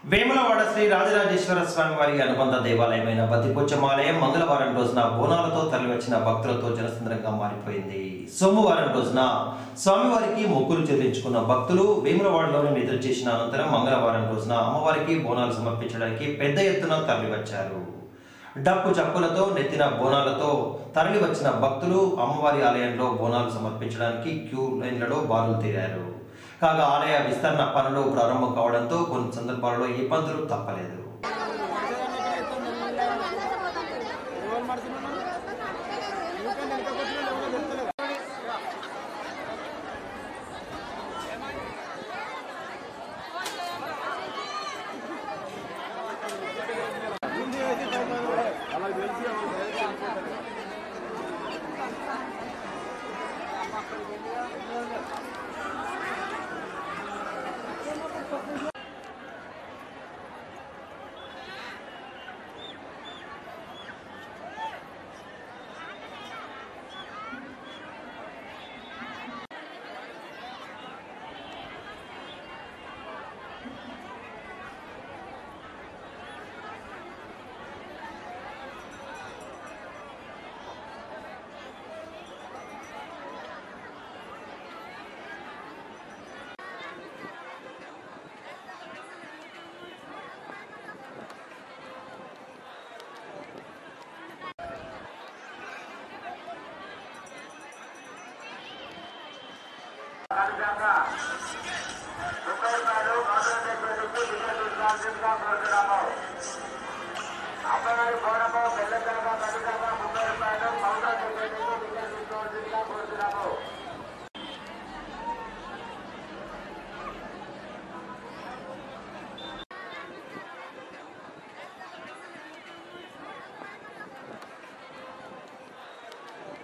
వేములవాడ శ్రీ రాజరాజేశ్వర స్వామి వారి అనుబంధ దేవాలయమైన బద్దిపోచమాలయం మంగళవారం రోజున బోనాలతో తరలివచ్చిన భక్తులతో జనసంద్రంగా మారిపోయింది సోమవారం రోజున స్వామివారికి మొక్కులు చెల్లించుకున్న భక్తులు వేములవాడలోనే నిద్ర చేసిన అనంతరం మంగళవారం రోజున అమ్మవారికి బోనాలు సమర్పించడానికి పెద్ద ఎత్తున తరలివచ్చారు డప్పు చప్పులతో నెత్తిన బోనాలతో తరలి వచ్చిన భక్తులు అమ్మవారి ఆలయంలో బోనాలు సమర్పించడానికి క్యూ లైన్లలో బారులు తీరారు కాగా ఆలయ విస్తరణ పనులు ప్రారంభం కావడంతో కొన్ని సందర్భాలలో ఇబ్బందులు తప్పలేదు అప్పగారి భవనము బెల్లకనగా కనుక ముప్పై రూపాయలు పౌడర్